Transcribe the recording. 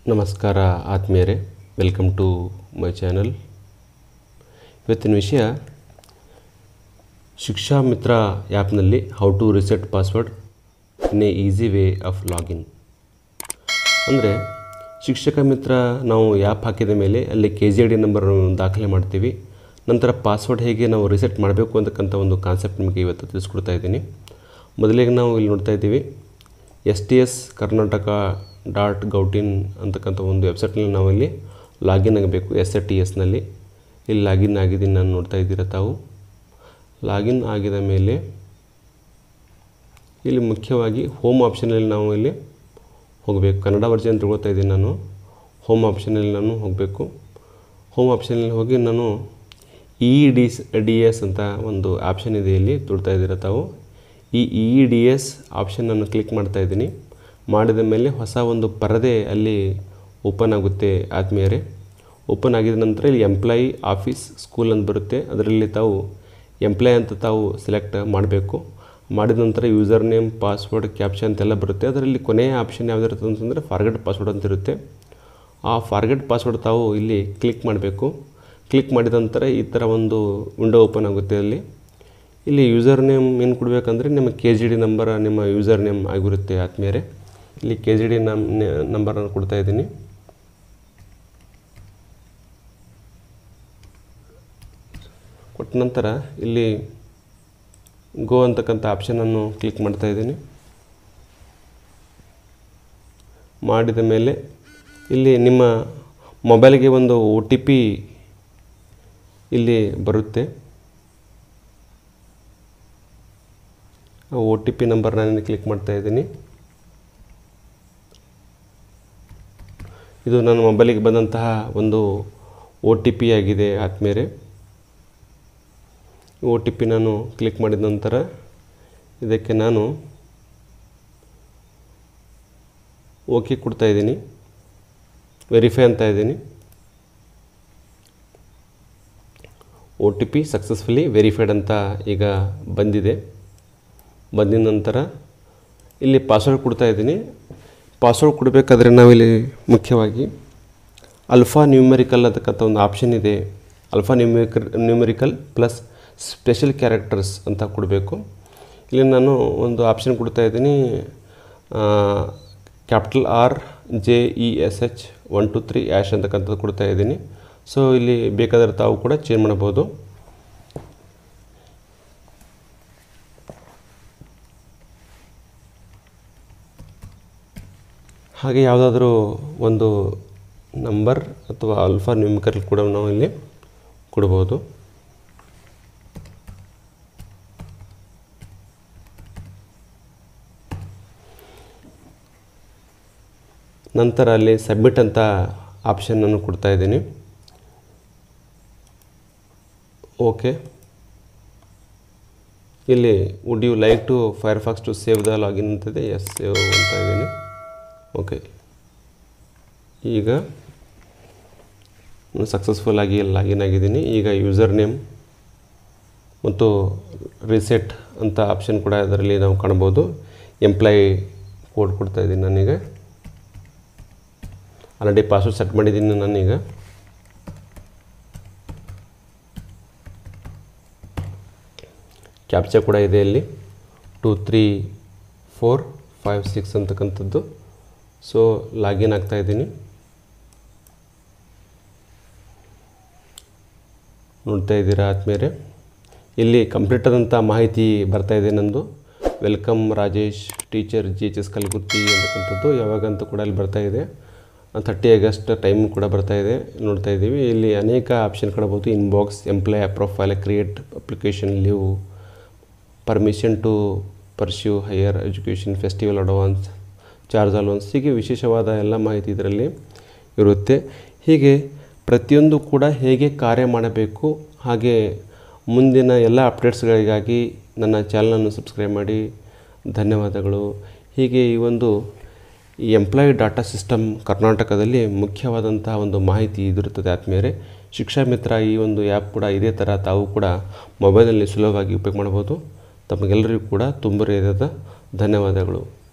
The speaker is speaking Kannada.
ನಮಸ್ಕಾರ ಆತ್ಮೀಯರೇ ವೆಲ್ಕಮ್ ಟು ಮೈ ಚಾನಲ್ ಇವತ್ತಿನ ವಿಷಯ ಶಿಕ್ಷಾ ಮಿತ್ರ ಆ್ಯಪ್ನಲ್ಲಿ how to reset password in a easy way of login ಅಂದರೆ ಶಿಕ್ಷಕ ಮಿತ್ರ ನಾವು ಆ್ಯಪ್ ಹಾಕಿದ ಮೇಲೆ ಅಲ್ಲಿ ಕೆ ಜಿ ಐ ಡಿ ನಂಬರನ್ನು ದಾಖಲೆ ಮಾಡ್ತೀವಿ ನಂತರ ಪಾಸ್ವರ್ಡ್ ಹೇಗೆ ನಾವು ರಿಸೆಟ್ ಮಾಡಬೇಕು ಅಂತಕ್ಕಂಥ ಒಂದು ಕಾನ್ಸೆಪ್ಟ್ ನಿಮಗೆ ಇವತ್ತು ತಿಳಿಸ್ಕೊಡ್ತಾ ಇದ್ದೀನಿ ಮೊದಲಿಗೆ ನಾವು ಇಲ್ಲಿ ನೋಡ್ತಾ ಇದ್ದೀವಿ S T S Karnataka dot gov dot in ಅಂತಕ್ಕಂಥ ಒಂದು ವೆಬ್ಸೈಟ್ನಲ್ಲಿ ನಾವು ಇಲ್ಲಿ ಲಾಗಿನ್ ಆಗಬೇಕು ಎಸ್ ಎ ಟಿ ಎಸ್ನಲ್ಲಿ ಇಲ್ಲಿ ಲಾಗಿನ್ ಆಗಿದ್ದೀನಿ ನಾನು ನೋಡ್ತಾ ಇದ್ದೀರಾ ತಾವು ಲಾಗಿನ್ ಆಗಿದ ಮೇಲೆ ಇಲ್ಲಿ ಮುಖ್ಯವಾಗಿ ಹೋಮ್ ಆಪ್ಷನಲ್ಲಿ ನಾವು ಇಲ್ಲಿ ಹೋಗಬೇಕು ಕನ್ನಡ ವರ್ಜನ್ ತಗೊಳ್ತಾ ಇದ್ದೀನಿ ನಾನು ಹೋಮ್ ಆಪ್ಷನಲ್ಲಿ ನಾನು ಹೋಗಬೇಕು ಹೋಮ್ ಆಪ್ಷನಲ್ಲಿ ಹೋಗಿ ನಾನು ಇ ಡಿ ಡಿ ಎಸ್ ಅಂತ ಒಂದು ಆಪ್ಷನ್ ಇದೆ ಇಲ್ಲಿ ತುಡ್ತಾ ಇದ್ದೀರಾ ತಾವು ಈ ಇ ಡಿ ಎಸ್ ಆಪ್ಷನನ್ನು ಕ್ಲಿಕ್ ಮಾಡ್ತಾ ಇದ್ದೀನಿ ಮಾಡಿದ ಮೇಲೆ ಹೊಸ ಒಂದು ಪರದೆ ಅಲ್ಲಿ ಓಪನ್ ಆಗುತ್ತೆ ಆತ್ಮೀಯರೇ ಓಪನ್ ಆಗಿದ ನಂತರ ಇಲ್ಲಿ ಎಂಪ್ಲಾಯಿ ಆಫೀಸ್ ಸ್ಕೂಲ್ ಅಂತ ಬರುತ್ತೆ ಅದರಲ್ಲಿ ತಾವು ಎಂಪ್ಲಾಯ್ ಅಂತ ತಾವು ಸೆಲೆಕ್ಟ್ ಮಾಡಬೇಕು ಮಾಡಿದ ನಂತರ ಯೂಸರ್ ನೇಮ್ ಪಾಸ್ವರ್ಡ್ ಕ್ಯಾಪ್ಷನ್ ಅಂತೆಲ್ಲ ಬರುತ್ತೆ ಅದರಲ್ಲಿ ಕೊನೆಯ ಆಪ್ಷನ್ ಯಾವುದಿರುತ್ತೆ ಅಂತಂದರೆ ಫಾರ್ಗೆಟ್ ಪಾಸ್ವರ್ಡ್ ಅಂತ ಇರುತ್ತೆ ಆ ಫಾರ್ಗೆಟ್ ಪಾಸ್ವರ್ಡ್ ತಾವು ಇಲ್ಲಿ ಕ್ಲಿಕ್ ಮಾಡಬೇಕು ಕ್ಲಿಕ್ ಮಾಡಿದ ನಂತರ ಈ ಥರ ಒಂದು ವಿಂಡೋ ಓಪನ್ ಆಗುತ್ತೆ ಅಲ್ಲಿ ಇಲ್ಲಿ ಯೂಸರ್ ನೇಮ್ ಏನು ಕೊಡಬೇಕಂದ್ರೆ ನಿಮ್ಮ ಕೆ ಜಿ ಡಿ ನಂಬರ್ ನಿಮ್ಮ ಯೂಸರ್ ನೇಮ್ ಆಗಿರುತ್ತೆ ಆತ್ಮೀಯರೇ ಇಲ್ಲಿ ಕೆ ಜಿ ಡಿ ನಮ್ ನಂಬರನ್ನು ಕೊಡ್ತಾ ಇದ್ದೀನಿ ಕೊಟ್ಟ ನಂತರ ಇಲ್ಲಿ ಗೋ ಅಂತಕ್ಕಂಥ ಆಪ್ಷನನ್ನು ಕ್ಲಿಕ್ ಮಾಡ್ತಾ ಇದ್ದೀನಿ ಮಾಡಿದ ಮೇಲೆ ಇಲ್ಲಿ ನಿಮ್ಮ ಮೊಬೈಲ್ಗೆ ಒಂದು ಒ ಟಿ ಪಿ ಇಲ್ಲಿ ಬರುತ್ತೆ ಆ ಒ ಟಿ ಪಿ ನಂಬರ್ ನಾನು ಕ್ಲಿಕ್ ಮಾಡ್ತಾ ಇದ್ದೀನಿ ಇದು ನನ್ನ ಮೊಬೈಲಿಗೆ ಬಂದಂತಹ ಒಂದು ಒ ಟಿ ಪಿ ಆಗಿದೆ ಆದಮೇಲೆ ಒ ಟಿ ಪಿ ನಾನು ಕ್ಲಿಕ್ ಮಾಡಿದ ನಂತರ ಇದಕ್ಕೆ ನಾನು ಓಕೆ ಕೊಡ್ತಾ ಇದ್ದೀನಿ ವೆರಿಫೈ ಅಂತ ಇದ್ದೀನಿ O T P successfully verified ಅಂತ ಈಗ ಬಂದಿದೆ ಬಂದಿದ ನಂತರ ಇಲ್ಲಿ ಪಾಸ್ವರ್ಡ್ ಕೊಡ್ತಾ ಇದ್ದೀನಿ ಪಾಸ್ವರ್ಡ್ ಕೊಡಬೇಕಾದ್ರೆ ನಾವಿಲ್ಲಿ ಮುಖ್ಯವಾಗಿ ಅಲ್ಫಾ ನ್ಯೂಮೆರಿಕಲ್ ಅಂತಕ್ಕಂಥ ಒಂದು ಆಪ್ಷನ್ ಇದೆ alpha numerical numerical plus special characters ಅಂತ ಕೊಡಬೇಕು ಇಲ್ಲಿ ನಾನು ಒಂದು ಆಪ್ಷನ್ ಕೊಡ್ತಾ ಇದ್ದೀನಿ capital R J E S H one two three hash ಅಂತಕ್ಕಂಥದ್ದು ಕೊಡ್ತಾ ಇದ್ದೀನಿ ಸೊ ಇಲ್ಲಿ ಬೇಕಾದರೆ ತಾವು ಕೂಡ ಚೇಂಜ್ ಮಾಡ್ಬೋದು ಹಾಗೆ ಯಾವುದಾದ್ರೂ ಒಂದು ನಂಬರ್ ಅಥವಾ ಅಲ್ಫಾ ನ್ಯೂಮಿಕಲ್ ಕೂಡ ನಾವು ಇಲ್ಲಿ ಕೊಡ್ಬೋದು ನಂತರ ಅಲ್ಲಿ ಸಬ್ಮಿಟ್ ಅಂತ ಆಪ್ಷನನ್ನು ಕೊಡ್ತಾ ಇದ್ದೀನಿ ಓಕೆ ಇಲ್ಲಿ would you like to Firefox to save the login ಅಂತಿದೆ ಎಸ್ ಸೇವ್ ಅಂತ ಇದ್ದೀನಿ ಓಕೆ ಈಗ ನಾನು ಸಕ್ಸಸ್ಫುಲ್ ಆಗಿ ಲಾಗಿನ್ ಆಗಿದ್ದೀನಿ ಈಗ ಯೂಸರ್ ನೇಮ್ ಮತ್ತು ರಿಸೆಟ್ ಅಂತ ಆಪ್ಷನ್ ಕೂಡ ಅದರಲ್ಲಿ ನಾವು ಕಾಣ್ಬೋದು ಎಂಪ್ಲಾಯಿ ಕೋಡ್ ಕೊಡ್ತಾ ಇದ್ದೀನಿ ನಾನೀಗ ಆಲ್ರೆಡಿ ಪಾಸ್ವರ್ಡ್ ಸೆಟ್ ಮಾಡಿದ್ದೀನಿ ನಾನೀಗ ಕ್ಯಾಪ್ಚಾ ಕೂಡ ಇದೆ ಇಲ್ಲಿ two three four five six ಅಂತಕ್ಕಂಥದ್ದು ಸೊ ಲಾಗಿನ್ ಆಗ್ತಾ ಇದ್ದೀನಿ ನೋಡ್ತಾ ಇದ್ದೀರಾ ಆದಮೇಲೆ ಇಲ್ಲಿ ಕಂಪ್ಲೀಟ್ ಆದಂಥ ಮಾಹಿತಿ ಬರ್ತಾ ಇದೆ ನಂದು welcome Rajesh teacher G H S Kalaburagi ಅಂತಕ್ಕಂಥದ್ದು ಯಾವಾಗಂತ ಕೂಡ ಇಲ್ಲಿ ಬರ್ತಾ ಇದೆ ಥರ್ಟಿ ಆಗಸ್ಟ್ ಟೈಮ್ ಕೂಡ ಬರ್ತಾ ಇದೆ ನೋಡ್ತಾ ಇದ್ದೀವಿ ಇಲ್ಲಿ ಅನೇಕ ಆಪ್ಷನ್ ಕಾಣಬಹುದು inbox employ profile create application leave permission to pursue higher education festival advance charge allowance ಹೀಗೆ ವಿಶೇಷವಾದ ಎಲ್ಲ ಮಾಹಿತಿ ಇದರಲ್ಲಿ ಇರುತ್ತೆ ಹೀಗೆ ಪ್ರತಿಯೊಂದು ಕೂಡ ಹೇಗೆ ಕಾರ್ಯ ಮಾಡಬೇಕು ಹಾಗೆ ಮುಂದಿನ ಎಲ್ಲ ಅಪ್ಡೇಟ್ಸ್ಗಳಿಗಾಗಿ ನನ್ನ ಚಾನಲನ್ನು ಸಬ್ಸ್ಕ್ರೈಬ್ ಮಾಡಿ ಧನ್ಯವಾದಗಳು ಹೀಗೆ ಈ ಒಂದು ಈ ಎಂಪ್ಲಾಯಿ ಡಾಟಾ ಸಿಸ್ಟಮ್ ಕರ್ನಾಟಕದಲ್ಲಿ ಮುಖ್ಯವಾದಂತಹ ಒಂದು ಮಾಹಿತಿ ಇದಿರುತ್ತದೆ ಆದಮೇಲೆ ಶಿಕ್ಷಾ ಮಿತ್ರ ಈ ಒಂದು ಆ್ಯಪ್ ಕೂಡ ಇದೇ ಥರ ತಾವು ಕೂಡ ಮೊಬೈಲಲ್ಲಿ ಸುಲಭವಾಗಿ ಉಪಯೋಗ ಮಾಡ್ಬೋದು ತಮಗೆಲ್ಲರಿಗೂ ಕೂಡ ತುಂಬ ಹೃದಯದ ಧನ್ಯವಾದಗಳು